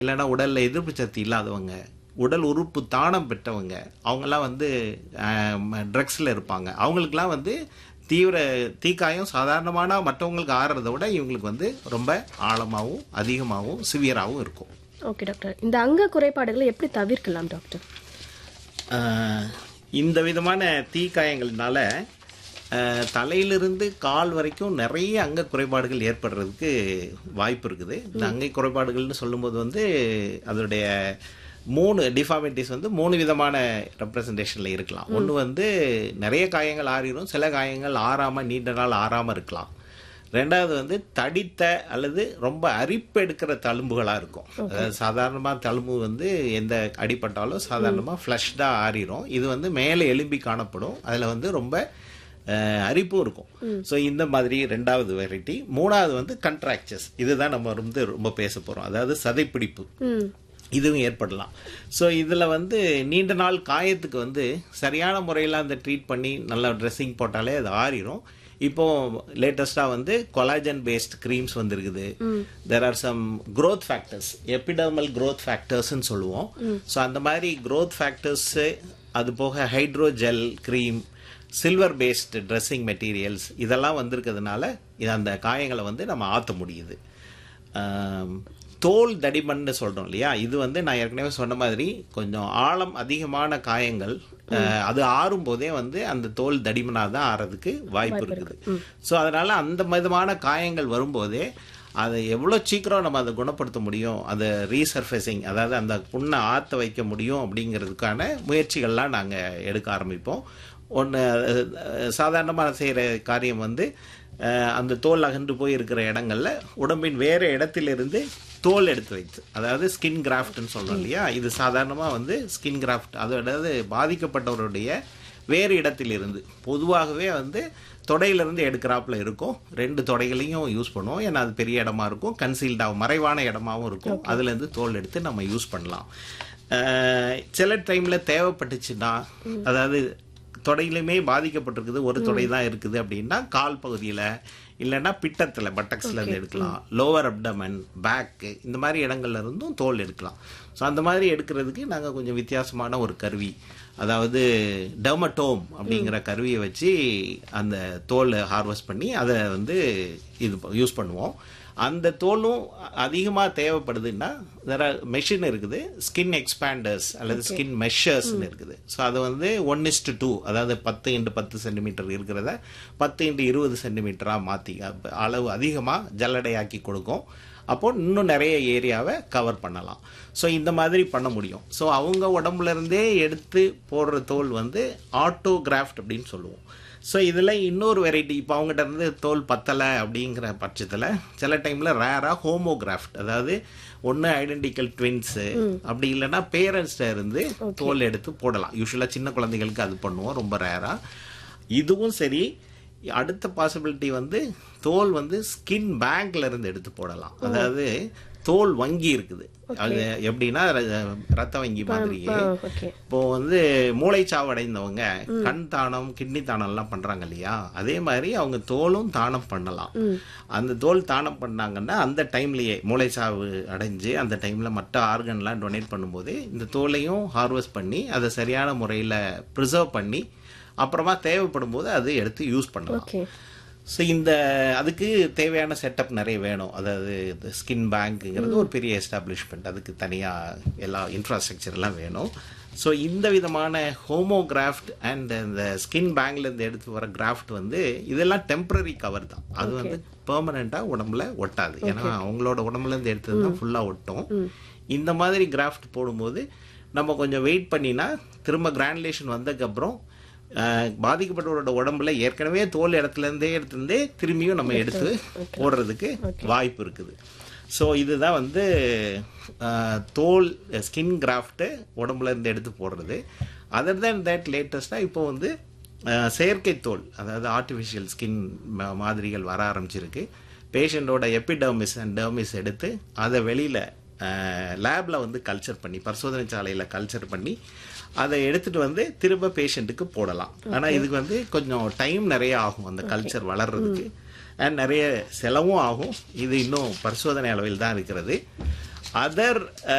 இல்லைன்னா உடல்ல எதிர்ப்பு சக்தி இல்லாதவங்க உடல் உறுப்பு தானம் பெற்றவங்க அவங்கெல்லாம் வந்து ட்ரக்ஸில் இருப்பாங்க அவங்களுக்குலாம் வந்து தீவிர தீக்காயம் சாதாரணமான மற்றவங்களுக்கு ஆறுறதை விட இவங்களுக்கு வந்து ரொம்ப ஆழமாகவும் அதிகமாகவும் சிவியராகவும் இருக்கும் ஓகே டாக்டர் இந்த அங்க குறைபாடுகளை எப்படி தவிர்க்கலாம் டாக்டர் ஆஹ் இந்த விதமான தீக்காயங்கள்னால ஆஹ் தலையிலிருந்து கால் வரைக்கும் நிறைய அங்க குறைபாடுகள் ஏற்படுறதுக்கு வாய்ப்பு இருக்குது இந்த அங்கை குறைபாடுகள்னு சொல்லும்போது வந்து அதோடைய மூணு டிஃபார்மிட்டிஸ் வந்து மூணு விதமான ரெப்ரசன்டேஷனில் இருக்கலாம் ஒன்று வந்து நிறைய காயங்கள் ஆறிடும் சில காயங்கள் ஆறாமல் நீண்ட நாள் ஆறாமல் இருக்கலாம் ரெண்டாவது வந்து தடித்த அல்லது ரொம்ப அரிப்பு எடுக்கிற தழும்புகளாக இருக்கும் அதாவது சாதாரணமாக தழும்பு வந்து எந்த அடிபட்டாலும் சாதாரணமாக ஃப்ளஷ்டாக ஆறிடும் இது வந்து மேலே எலும்பி காணப்படும் அதில் வந்து ரொம்ப அஹ், அரிப்பும் இருக்கும் ஸோ இந்த மாதிரி ரெண்டாவது வெரைட்டி மூணாவது வந்து கண்ட்ராக்சர்ஸ் இதுதான் நம்ம வந்து ரொம்ப பேச போகிறோம் அதாவது சதைப்பிடிப்பு ம் இதுவும் ஏற்படலாம் ஸோ இதில் வந்து நீண்ட நாள் காயத்துக்கு வந்து சரியான முறையில் அந்த ட்ரீட் பண்ணி நல்லா ட்ரெஸ்ஸிங் போட்டாலே அது ஆறிடும் இப்போ லேட்டஸ்டாக வந்து கொலாஜன் பேஸ்ட் க்ரீம்ஸ் வந்திருக்குது there are some growth factors epidermal growth ஃபேக்டர்ஸ்னு சொல்லுவோம் ஸோ அந்த மாதிரி growth ஃபேக்டர்ஸு அது போக hydrogel cream silver based dressing materials இதெல்லாம் வந்திருக்கிறதுனால இது அந்த காயங்களை வந்து நம்ம ஆற்ற முடியுது ஆம், தோல் தடிமன்னு சொல்றோம் இல்லையா இது வந்து நான் ஏற்கனவே சொன்ன மாதிரி கொஞ்சம் ஆழம் அதிகமான காயங்கள் அஹ், அது ஆறும் போதே வந்து அந்த தோல் தடிமனா தான் ஆறதுக்கு வாய்ப்பு இருக்குது ஸோ அதனால அந்த விதமான காயங்கள் வரும்போதே அதை எவ்வளோ சீக்கிரம் நம்ம அதை குணப்படுத்த முடியும் அதை ரீசர்ஃபேசிங் அதாவது அந்த புண்ணை ஆற்ற வைக்க முடியும் அப்படிங்கிறதுக்கான முயற்சிகள்லாம் நாங்கள் எடுக்க ஆரம்பிப்போம் ஒன்று சாதாரணமாக செய்கிற காரியம் வந்து அஹ், அந்த தோல் அகன்று போய் இருக்கிற இடங்கள்ல உடம்பின் வேறு இடத்திலிருந்து தோல் எடுத்து வைத்து அதாவது ஸ்கின் கிராஃப்ட்னு சொல்றோம் இல்லையா இது சாதாரணமாக வந்து ஸ்கின் கிராஃப்ட் அதாவது பாதிக்கப்பட்டவருடைய வேறு இடத்திலிருந்து பொதுவாகவே வந்து தொடையிலிருந்து எடுக்கிறாப்புல இருக்கும் ரெண்டு தொடைகளையும் யூஸ் பண்ணுவோம் ஏன்னா அது பெரிய இடமா இருக்கும் கன்சீல்டாகும் மறைவான இடமாவும் இருக்கும் அதுலேருந்து தோல் எடுத்து நம்ம யூஸ் பண்ணலாம் அஹ், சில டைம்ல தேவைப்பட்டுச்சுன்னா அதாவது தொடையிலுமே பாதிக்கப்பட்டிருக்குது ஒரு தொடை தான் இருக்குது அப்படின்னா கால் பகுதியில் இல்லைன்னா பிட்டத்தில் பட்டக்ஸ்ல இருந்து எடுக்கலாம் லோவர் அப்டமன் பேக்கு இந்த மாதிரி இடங்கள்ல இருந்தும் தோல் எடுக்கலாம் ஸோ அந்த மாதிரி எடுக்கிறதுக்கு நாங்கள் கொஞ்சம் வித்தியாசமான ஒரு கருவி அதாவது டெர்மட்டோம் அப்படிங்கிற கருவியை வச்சு அந்த தோலை ஹார்வெஸ்ட் பண்ணி அதை வந்து இது யூஸ் பண்ணுவோம் அந்த தோலும் அதிகமாக தேவைப்படுதுன்னா வேற மெஷின் இருக்குது ஸ்கின் எக்ஸ்பேண்டர்ஸ் அல்லது ஸ்கின் மெஷர்ஸ்னு இருக்குது ஸோ அது வந்து ஒன் இஸ்டு டூ அதாவது பத்து இன்ட்டு பத்து சென்டிமீட்டர் இருக்கிறத பத்து இன்ட்டு இருபது சென்டிமீட்டராக மாற்றி அளவு அதிகமாக ஜல்லடையாக்கி கொடுக்கும் அப்போ இன்னும் நிறைய ஏரியாவை கவர் பண்ணலாம் ஸோ இந்த மாதிரி பண்ண முடியும் ஸோ அவங்க உடம்புல இருந்தே எடுத்து போடுற தோல் வந்து ஆட்டோகிராஃப்ட் அப்படின்னு சொல்லுவோம் ஸோ இதில் இன்னொரு வெரைட்டி இப்போ அவங்ககிட்ட இருந்து தோல் பத்தலை அப்படிங்கிற பட்சத்தில் சில டைமில் ரேராக ஹோமோகிராஃப்ட் அதாவது ஒன்று ஐடென்டிக்கல் ட்வின்ஸு அப்படி இல்லைன்னா பேரண்ட்ஸ்ட இருந்து தோல் எடுத்து போடலாம் யூஸ்வலாக சின்ன குழந்தைகளுக்கு அது பண்ணுவோம் ரொம்ப ரேராக இதுவும் சரி அடுத்த பாசிபிலிட்டி வந்து தோல் வந்து ஸ்கின் பேங்க்ல இருந்து எடுத்து போடலாம் அதாவது தோல் வங்கி இருக்குது அது எப்படின்னா ர- ரத்த வங்கி மாதிரியே ஓகே இப்போ வந்து மூளைச்சாவு அடைந்தவங்க கண் தானம் கிட்னி தானம் எல்லாம் பண்றாங்க இல்லையா அதே மாதிரி அவங்க தோலும் தானம் பண்ணலாம் அந்த தோல் தானம் பண்ணாங்கன்னா அந்த டைம்லயே மூளைச்சாவு அடைஞ்சு அந்த டைம்ல மற்ற ஆர்கன்லாம் டொனேட் பண்ணும்போது இந்த தோலையும் ஹார்வெஸ்ட் பண்ணி அதை சரியான முறையில் ப்ரிசர்வ் பண்ணி அப்புறமா தேவைப்படும் போது அதை எடுத்து யூஸ் பண்ணலாம் ஓகே ஸோ இந்த அதுக்கு தேவையான செட்டப் நிறைய வேணும் அதாவது இந்த ஸ்கின் பேங்க்குங்கிறது ஒரு பெரிய எஸ்டாப்ளிஷ்மெண்ட் அதுக்கு தனியாக எல்லா இன்ஃப்ராஸ்ட்ரக்சர் எல்லாம் வேணும் ஸோ இந்த விதமான ஹோமோகிராஃப்ட் அண்ட் இந்த ஸ்கின் பேங்க்லேருந்து எடுத்து வர கிராஃப்ட் வந்து இதெல்லாம் டெம்பரரி கவர் தான் அது வந்து பெர்மனண்ட்டாக உடம்புல ஒட்டாது ஏன்னா அவங்களோட உடம்புலேருந்து எடுத்தது தான் ஃபுல்லாக ஒட்டும் இந்த மாதிரி கிராஃப்ட் போடும்போது நம்ம கொஞ்சம் வெயிட் பண்ணினா திரும்ப கிராண்டுலேஷன் வந்ததுக்கப்புறம் அஹ், பாதிக்கப்பட்டவரோட உடம்புல ஏற்கனவே தோல் இடத்துல இருந்தே எடுத்திருந்தே திரும்பியும் நம்ம எடுத்து போடுறதுக்கு வாய்ப்பு இருக்குது ஸோ இதுதான் வந்து அஹ், தோல் ஸ்கின் கிராஃப்ட்டு உடம்புல இருந்து எடுத்து போடுறது அதர் தேன் தட் லேட்டஸ்டாக இப்போ வந்து அஹ், செயற்கை தோல் அதாவது ஆர்டிஃபிஷியல் ஸ்கின் மாதிரிகள் வர ஆரம்பிச்சிருக்கு பேஷண்ட்டோட எபிடர்மிஸ் அண்ட் டெர்மிஸ் எடுத்து அதை வெளியில் லேபில் வந்து கல்ச்சர் பண்ணி பரிசோதனை சாலையில் கல்ச்சர் பண்ணி அதை எடுத்துட்டு வந்து திரும்ப பேஷண்ட்டுக்கு போடலாம் ஆனால் இதுக்கு வந்து கொஞ்சம் டைம் நிறைய ஆகும் அந்த கல்ச்சர் வளர்றதுக்கு அண்ட் நிறைய செலவும் ஆகும் இது இன்னும் பரிசோதனை அளவில் தான் இருக்கிறது அதர்